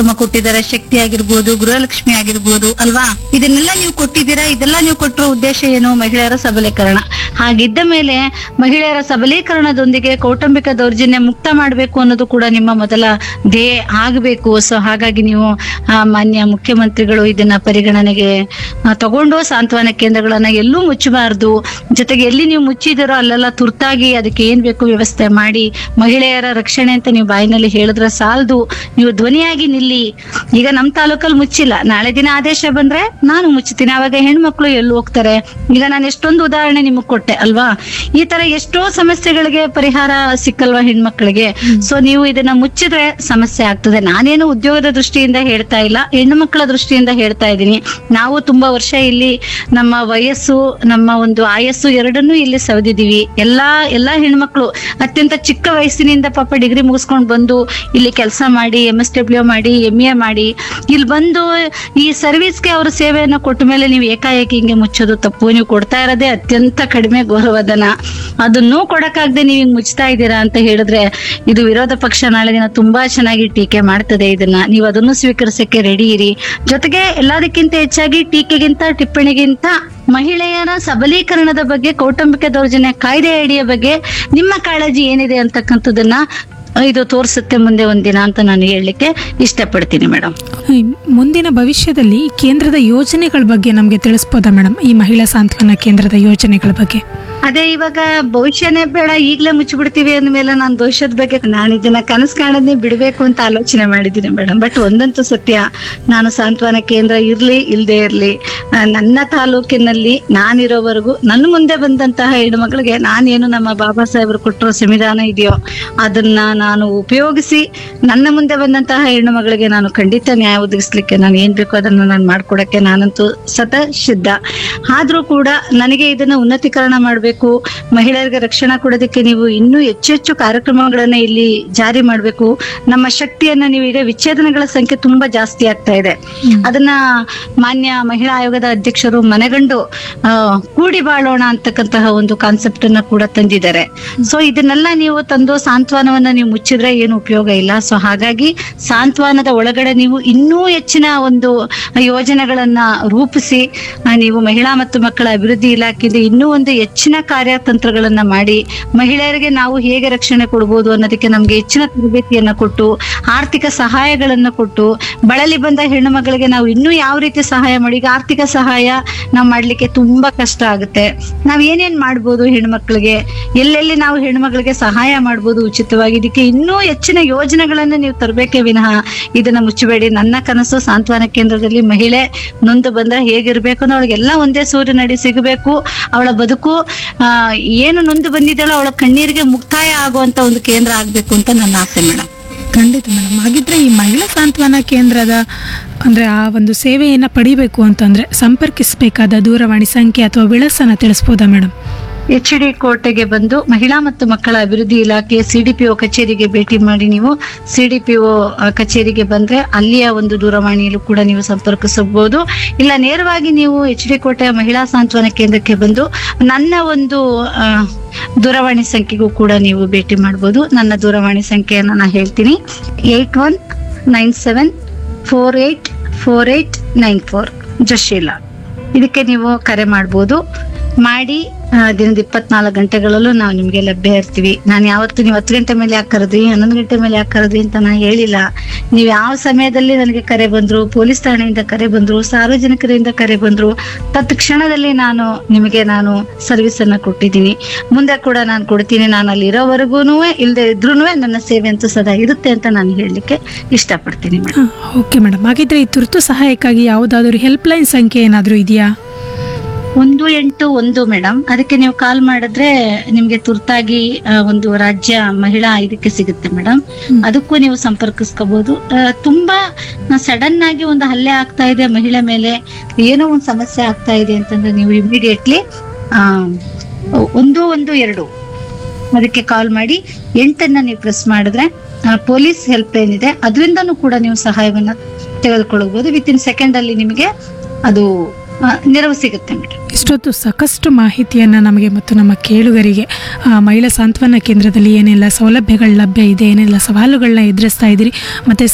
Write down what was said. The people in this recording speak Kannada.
ಕಾರ್ಯಕ್ರಮ ಕೊಟ್ಟಿದ್ದಾರೆ ಶಕ್ತಿ ಆಗಿರ್ಬೋದು ಗೃಹಲಕ್ಷ್ಮಿ ಆಗಿರ್ಬೋದು ಅಲ್ವಾ ಇದನ್ನೆಲ್ಲ ನೀವು ಕೊಟ್ಟಿದ್ದೀರಾ ಇದೆಲ್ಲ ನೀವು ಕೊಟ್ಟಿರೋ ಉದ್ದೇಶ ಏನು ಮಹಿಳೆಯರ ಸಬಲೀಕರಣ ಹಾಗಿದ್ದ ಮೇಲೆ ಮಹಿಳೆಯರ ಸಬಲೀಕರಣದೊಂದಿಗೆ ಕೌಟುಂಬಿಕ ದೌರ್ಜನ್ಯ ಮುಕ್ತ ಮಾಡಬೇಕು ಅನ್ನೋದು ಕೂಡ ನಿಮ್ಮ ಮೊದಲ ಧ್ಯೇಯ ಆಗಬೇಕು ಸೊ ಹಾಗಾಗಿ ನೀವು ಆ, ಮಾನ್ಯ ಮುಖ್ಯಮಂತ್ರಿಗಳು ಇದನ್ನ ಪರಿಗಣನೆಗೆ ಆ, ತಗೊಂಡು ಸಾಂತ್ವನ ಕೇಂದ್ರಗಳನ್ನ ಎಲ್ಲೂ ಮುಚ್ಚಬಾರದು ಜೊತೆಗೆ ಎಲ್ಲಿ ನೀವು ಮುಚ್ಚಿದಿರೋ ಅಲ್ಲೆಲ್ಲ ತುರ್ತಾಗಿ ಅದಕ್ಕೆ ಏನ್ ಬೇಕು ವ್ಯವಸ್ಥೆ ಮಾಡಿ ಮಹಿಳೆಯರ ರಕ್ಷಣೆ ಅಂತ ನೀವು ಬಾಯಿನಲ್ಲಿ ಹೇಳಿದ್ರೆ ಸಾಲದು ನೀವು ಧ್ವನಿಯಾಗಿ ನಿಲ್ಲಿ ಈಗ ನಮ್ ತಾಲೂಕಲ್ಲಿ ಮುಚ್ಚಿಲ್ಲ ನಾಳೆ ದಿನ ಆದೇಶ ಬಂದ್ರೆ ನಾನು ಮುಚ್ಚುತ್ತೀನಿ ಅವಾಗ ಹೆಣ್ಮಕ್ಳು ಎಲ್ಲಿ ಹೋಗ್ತಾರೆ ಈಗ ನಾನು ಎಷ್ಟೊಂದು ಉದಾಹರಣೆ ನಿಮಗ್ ಕೊಟ್ಟೆ ಅಲ್ವಾ ಈ ತರ ಎಷ್ಟೋ ಸಮಸ್ಯೆಗಳಿಗೆ ಪರಿಹಾರ ಸಿಕ್ಕಲ್ವಾ ಹೆಣ್ಮಕ್ಳಿಗೆ ಸೊ ನೀವು ಇದನ್ನ ಮುಚ್ಚಿದ್ರೆ ಸಮಸ್ಯೆ ಆಗ್ತದೆ ನಾನೇನು ಉದ್ಯೋಗದ ದೃಷ್ಟಿಯಿಂದ ಹೇಳ್ತಾ ಇಲ್ಲ ಹೆಣ್ಣು ಮಕ್ಕಳ ದೃಷ್ಟಿಯಿಂದ ಹೇಳ್ತಾ ಇದ್ದೀನಿ ನಾವು ತುಂಬಾ ವರ್ಷ ಇಲ್ಲಿ ನಮ್ಮ ವಯಸ್ಸು ನಮ್ಮ ಒಂದು ಆಯಸ್ಸು ಎರಡನ್ನೂ ಇಲ್ಲಿ ಸವೆದಿದೀವಿ ಎಲ್ಲಾ ಎಲ್ಲಾ ಹೆಣ್ಮಕ್ಳು ಅತ್ಯಂತ ಚಿಕ್ಕ ವಯಸ್ಸಿನಿಂದ ಪಾಪ ಡಿಗ್ರಿ ಮುಗಿಸ್ಕೊಂಡು ಬಂದು ಇಲ್ಲಿ ಕೆಲಸ ಮಾಡಿ ಎಂ ಎಸ್ ಡಬ್ಲ್ಯೂ ಮಾಡಿ ಎಂ ಎ ಮಾಡಿ ಇಲ್ಲಿ ಬಂದು ಈ ಸರ್ವಿಸ್ಗೆ ಅವ್ರ ಸೇವೆಯನ್ನ ಕೊಟ್ಟ ಮೇಲೆ ನೀವು ಏಕಾಏಕಿ ಹಿಂಗೆ ಮುಚ್ಚೋದು ತಪ್ಪು ನೀವು ಕೊಡ್ತಾ ಇರೋದೇ ಅತ್ಯಂತ ಕಡಿಮೆ ಗೌರವಧನ ಅದನ್ನೂ ಕೊಡಕ್ಕಾಗದೆ ನೀವು ಹಿಂಗ್ ಮುಚ್ತಾ ಇದ್ದೀರಾ ಅಂತ ಹೇಳಿದ್ರೆ ಇದು ವಿರೋಧ ಪಕ್ಷ ನಾಳೆ ದಿನ ತುಂಬಾ ಚೆನ್ನಾಗಿ ಟೀಕೆ ಮಾಡ್ತದೆ ಇದನ್ನ ನೀವು ಅದನ್ನು ಸ್ವೀಕರಿಸಕ್ಕೆ ರೆಡಿ ಇರಿ ಜೊತೆಗೆ ಎಲ್ಲದಕ್ಕಿಂತ ಹೆಚ್ಚಾಗಿ ಟೀಕೆಗಿಂತ ಟಿಪ್ಪಣಿಗಿಂತ ಮಹಿಳೆಯರ ಸಬಲೀಕರಣದ ಬಗ್ಗೆ ಕೌಟುಂಬಿಕ ದೌರ್ಜನ್ಯ ಕಾಯ್ದೆ ಅಡಿಯ ಬಗ್ಗೆ ನಿಮ್ಮ ಕಾಳಜಿ ಏನಿದೆ ಅಂತಕ್ಕಂಥದ್ದನ್ನ ಇದು ತೋರಿಸುತ್ತೆ ಮುಂದೆ ಒಂದಿನ ಅಂತ ನಾನು ಹೇಳಲಿಕ್ಕೆ ಇಷ್ಟಪಡ್ತೀನಿ ಮೇಡಮ್ ಈ ಮುಂದಿನ ಭವಿಷ್ಯದಲ್ಲಿ ಈ ಕೇಂದ್ರದ ಯೋಜನೆಗಳ ಬಗ್ಗೆ ನಮಗೆ ತಿಳಿಸ್ಬೋದಾ ಮೇಡಮ್ ಈ ಮಹಿಳಾ ಸಾಂತ್ವನ ಕೇಂದ್ರದ ಯೋಜನೆಗಳ ಬಗ್ಗೆ ಅದೇ ಇವಾಗ ಭವಿಷ್ಯನೇ ಬೇಡ ಈಗ್ಲೇ ಮುಚ್ಚಿಬಿಡ್ತೀವಿ ಅಂದ್ಮೇಲೆ ನಾನು ಭವಿಷ್ಯದ ಬಗ್ಗೆ ನಾನು ಇದನ್ನ ಕನಸು ಕಾಣೋದನ್ನೇ ಬಿಡ್ಬೇಕು ಅಂತ ಆಲೋಚನೆ ಮಾಡಿದ್ದೀನಿ ಮೇಡಮ್ ಬಟ್ ಒಂದಂತೂ ಸತ್ಯ ನಾನು ಸಾಂತ್ವನ ಕೇಂದ್ರ ಇರ್ಲಿ ಇಲ್ದೇ ಇರ್ಲಿ ಆ, ನನ್ನ ತಾಲೂಕಿನಲ್ಲಿ ನಾನಿರೋವರೆಗೂ ನನ್ನ ಮುಂದೆ ಬಂದಂತಹ ಹೆಣ್ಮಕ್ಳಿಗೆ ನಾನೇನು ನಮ್ಮ ಬಾಬಾ ಸಾಹೇಬರು ಕೊಟ್ಟಿರೋ ಸಂವಿಧಾನ ಇದೆಯೋ ಅದನ್ನ ನಾನು ಉಪಯೋಗಿಸಿ ನನ್ನ ಮುಂದೆ ಬಂದಂತಹ ಹೆಣ್ಣು ಮಗಳಿಗೆ ನಾನು ಖಂಡಿತ ನ್ಯಾಯ ಒದಗಿಸ್ಲಿಕ್ಕೆ ನಾನು ಏನ್ ಬೇಕೋ ಅದನ್ನ ನಾನು ಮಾಡ್ಕೊಡಕ್ಕೆ ನಾನಂತೂ ಸತ ಸಿದ್ಧ ಆದ್ರೂ ಕೂಡ ನನಗೆ ಇದನ್ನ ಉನ್ನತೀಕರಣ ಮಾಡಬೇಕು ಮಹಿಳೆಯರಿಗೆ ರಕ್ಷಣಾ ಕೊಡೋದಕ್ಕೆ ನೀವು ಇನ್ನೂ ಹೆಚ್ಚು ಹೆಚ್ಚು ಕಾರ್ಯಕ್ರಮಗಳನ್ನ ಇಲ್ಲಿ ಜಾರಿ ಮಾಡಬೇಕು ನಮ್ಮ ಶಕ್ತಿಯನ್ನ ನೀವು ಈಗ ವಿಚ್ಛೇದನಗಳ ಸಂಖ್ಯೆ ತುಂಬಾ ಜಾಸ್ತಿ ಆಗ್ತಾ ಇದೆ ಅದನ್ನ ಮಾನ್ಯ ಮಹಿಳಾ ಆಯೋಗದ ಅಧ್ಯಕ್ಷರು ಮನೆಗಂಡು ಆ, ಕೂಡಿ ಬಾಳೋಣ ಅಂತಕ್ಕಂತಹ ಒಂದು ಕಾನ್ಸೆಪ್ಟ್ ಅನ್ನ ಕೂಡ ತಂದಿದ್ದಾರೆ ಸೊ ಇದನ್ನೆಲ್ಲ ನೀವು ತಂದು ಸಾಂತ್ವನವನ್ನ ನೀವು ಮುಚ್ಚಿದ್ರೆ ಏನು ಉಪಯೋಗ ಇಲ್ಲ ಸೊ ಹಾಗಾಗಿ ಸಾಂತ್ವನದ ಒಳಗಡೆ ನೀವು ಇನ್ನೂ ಹೆಚ್ಚಿನ ಒಂದು ಯೋಜನೆಗಳನ್ನ ರೂಪಿಸಿ ಆ, ನೀವು ಮಹಿಳಾ ಮತ್ತು ಮಕ್ಕಳ ಅಭಿವೃದ್ಧಿ ಇಲಾಖೆಯಿಂದ ಇನ್ನೂ ಒಂದು ಹೆಚ್ಚಿನ ಕಾರ್ಯತಂತ್ರಗಳನ್ನ ಮಾಡಿ ಮಹಿಳೆಯರಿಗೆ ನಾವು ಹೇಗೆ ರಕ್ಷಣೆ ಕೊಡ್ಬೋದು ಅನ್ನೋದಕ್ಕೆ ನಮ್ಗೆ ಹೆಚ್ಚಿನ ತರಬೇತಿಯನ್ನ ಕೊಟ್ಟು ಆರ್ಥಿಕ ಸಹಾಯಗಳನ್ನ ಕೊಟ್ಟು ಬಳಲಿ ಬಂದ ಹೆಣ್ಣು ಮಗಳಿಗೆ ನಾವು ಇನ್ನೂ ಯಾವ ರೀತಿ ಸಹಾಯ ಮಾಡಿ ಈಗ ಆರ್ಥಿಕ ಸಹಾಯ ನಾವು ಮಾಡ್ಲಿಕ್ಕೆ ತುಂಬಾ ಕಷ್ಟ ಆಗುತ್ತೆ ನಾವ್ ಏನೇನ್ ಮಾಡ್ಬೋದು ಹೆಣ್ಮಕ್ಳಿಗೆ ಎಲ್ಲೆಲ್ಲಿ ನಾವು ಹೆಣ್ಮಕ್ಳಿಗೆ ಸಹಾಯ ಮಾಡ್ಬೋದು ಉಚಿತವಾಗಿ ಇದಕ್ಕೆ ಇನ್ನೂ ಹೆಚ್ಚಿನ ಯೋಜನೆಗಳನ್ನ ನೀವು ತರಬೇಕೇ ವಿನಃ ಇದನ್ನ ಮುಚ್ಚಬೇಡಿ ನನ್ನ ಕನಸು ಸಾಂತ್ವನ ಕೇಂದ್ರದಲ್ಲಿ ಮಹಿಳೆ ನೊಂದು ಬಂದ್ರೆ ಹೇಗಿರ್ಬೇಕು ಅನ್ನೋ ಅವಳಿಗೆಲ್ಲ ಒಂದೇ ಸೂರ್ಯನಡಿ ಸಿಗಬೇಕು ಅವಳ ಬದುಕು ಆ, ಏನು ನೊಂದು ಬಂದಿದ್ದಾಳೋ ಅವಳ ಕಣ್ಣೀರಿಗೆ ಮುಕ್ತಾಯ ಆಗುವಂತ ಒಂದು ಕೇಂದ್ರ ಆಗ್ಬೇಕು ಅಂತ ನನ್ನ ಆಸೆ ಮೇಡಮ್ ಖಂಡಿತ ಮೇಡಮ್ ಹಾಗಿದ್ರೆ ಈ ಮಹಿಳಾ ಸಾಂತ್ವನ ಕೇಂದ್ರದ ಅಂದ್ರೆ ಆ ಒಂದು ಸೇವೆಯನ್ನ ಪಡಿಬೇಕು ಅಂತಂದ್ರೆ ಸಂಪರ್ಕಿಸಬೇಕಾದ ದೂರವಾಣಿ ಸಂಖ್ಯೆ ಅಥವಾ ವಿಳಾಸನ ತಿಳಿಸ್ಬೋದಾ ಮೇಡಮ್ ಎಚ್ ಡಿ ಕೋಟೆಗೆ ಬಂದು ಮಹಿಳಾ ಮತ್ತು ಮಕ್ಕಳ ಅಭಿವೃದ್ಧಿ ಇಲಾಖೆಯ ಸಿಡಿಪಿಒ ಕಚೇರಿಗೆ ಭೇಟಿ ಮಾಡಿ ನೀವು ಸಿಡಿಪಿಒ ಕಚೇರಿಗೆ ಬಂದ್ರೆ ಅಲ್ಲಿಯ ಒಂದು ದೂರವಾಣಿಯಲ್ಲೂ ಕೂಡ ನೀವು ಸಂಪರ್ಕಿಸಬಹುದು ಇಲ್ಲ ನೇರವಾಗಿ ನೀವು ಎಚ್ ಡಿ ಕೋಟೆಯ ಮಹಿಳಾ ಸಾಂತ್ವನ ಕೇಂದ್ರಕ್ಕೆ ಬಂದು ನನ್ನ ಒಂದು ಆ, ದೂರವಾಣಿ ಸಂಖ್ಯೆಗೂ ಕೂಡ ನೀವು ಭೇಟಿ ಮಾಡಬಹುದು ನನ್ನ ದೂರವಾಣಿ ಸಂಖ್ಯೆಯನ್ನು ನಾನು ಹೇಳ್ತೀನಿ eight one nine seven four eight four eight nine four ಜಶೀಲಾ ಇದಕ್ಕೆ ನೀವು ಕರೆ ಮಾಡ್ಬೋದು ಮಾಡಿ ಆ, ದಿನದ ಇಪ್ಪತ್ನಾಲ್ಕು ಗಂಟೆಗಳಲ್ಲೂ ನಾವು ನಿಮ್ಗೆ ಲಭ್ಯ ಇರ್ತೀವಿ ನಾನು ಯಾವತ್ತು ನೀವು ಹತ್ತು ಗಂಟೆ ಮೇಲೆ ಯಾಕೆ ಕರೆದ್ರಿ ಹನ್ನೊಂದು ಗಂಟೆ ಮೇಲೆ ಯಾಕೆ ಕರೆದ್ರಿ ಅಂತ ನಾನು ಹೇಳಿಲ್ಲ ನೀವು ಯಾವ ಸಮಯದಲ್ಲಿ ನನಗೆ ಕರೆ ಬಂದ್ರು ಪೊಲೀಸ್ ಠಾಣೆಯಿಂದ ಕರೆ ಬಂದ್ರು ಸಾರ್ವಜನಿಕರಿಂದ ಕರೆ ಬಂದ್ರು ತತ್ಕ್ಷಣದಲ್ಲಿ ನಾನು ನಿಮಗೆ ನಾನು ಸರ್ವಿಸ್ ಅನ್ನ ಕೊಟ್ಟಿದ್ದೀನಿ ಮುಂದೆ ಕೂಡ ನಾನು ಕೊಡ್ತೀನಿ ನಾನು ಅಲ್ಲಿ ಇರೋವರೆಗೂ ಇಲ್ಲದೆ ಇದ್ರೂ ನನ್ನ ಸೇವೆ ಅಂತೂ ಸದಾ ಇರುತ್ತೆ ಅಂತ ನಾನು ಹೇಳಲಿಕ್ಕೆ ಇಷ್ಟಪಡ್ತೀನಿ ಮೇಡಮ್ ಓಕೆ ಮೇಡಮ್ ಹಾಗಿದ್ರೆ ಈ ತುರ್ತು ಸಹಾಯಕ್ಕಾಗಿ ಯಾವುದಾದ್ರೂ ಹೆಲ್ಪ್ಲೈನ್ ಸಂಖ್ಯೆ ಏನಾದರೂ ಇದೆಯಾ ಒಂದು ಎಂಟು ಒಂದು ಮೇಡಮ್ ಅದಕ್ಕೆ ನೀವು ಕಾಲ್ ಮಾಡಿದ್ರೆ ನಿಮ್ಗೆ ತುರ್ತಾಗಿ ಆ, ಒಂದು ರಾಜ್ಯ ಮಹಿಳಾ ಇದಕ್ಕೆ ಸಿಗುತ್ತೆ ಮೇಡಮ್ ಅದಕ್ಕೂ ನೀವು ಸಂಪರ್ಕಿಸ್ಕೋಬಹುದು ಆ, ತುಂಬಾ ಸಡನ್ ಆಗಿ ಒಂದು ಹಲ್ಲೆ ಆಗ್ತಾ ಇದೆ ಮಹಿಳೆ ಮೇಲೆ ಏನೋ ಒಂದು ಸಮಸ್ಯೆ ಆಗ್ತಾ ಇದೆ ಅಂತಂದ್ರೆ ನೀವು ಇಮಿಡಿಯೇಟ್ಲಿ ಒಂದು ಒಂದು ಎರಡು ಅದಕ್ಕೆ ಕಾಲ್ ಮಾಡಿ ಎಂಟನ್ನ ನೀವು ಪ್ರೆಸ್ ಮಾಡಿದ್ರೆ ಪೊಲೀಸ್ ಹೆಲ್ಪ್ ಲೈನ್ ಇದೆ ಅದರಿಂದನೂ ಕೂಡ ನೀವು ಸಹಾಯವನ್ನ ತೆಗೆದುಕೊಳ್ಳಬಹುದು ವಿತ್ ಇನ್ ಸೆಕೆಂಡ್ ಅಲ್ಲಿ ನಿಮಗೆ ಅದು ಆ, ನೆರವು ಸಿಗುತ್ತೆ ಮೇಡಮ್ ಇಷ್ಟೊತ್ತು ಸಾಕಷ್ಟು ಮಾಹಿತಿಯನ್ನು ನಮಗೆ ಮತ್ತು ನಮ್ಮ ಕೇಳುಗರಿಗೆ ಆ, ಮಹಿಳಾ ಸಾಂತ್ವನ ಕೇಂದ್ರದಲ್ಲಿ ಏನೆಲ್ಲ ಸೌಲಭ್ಯಗಳು ಲಭ್ಯ ಇದೆ ಏನೆಲ್ಲ ಸವಾಲುಗಳನ್ನ ಎದುರಿಸ್ತಾ ಇದ್ದೀರಿ ಮತ್ತು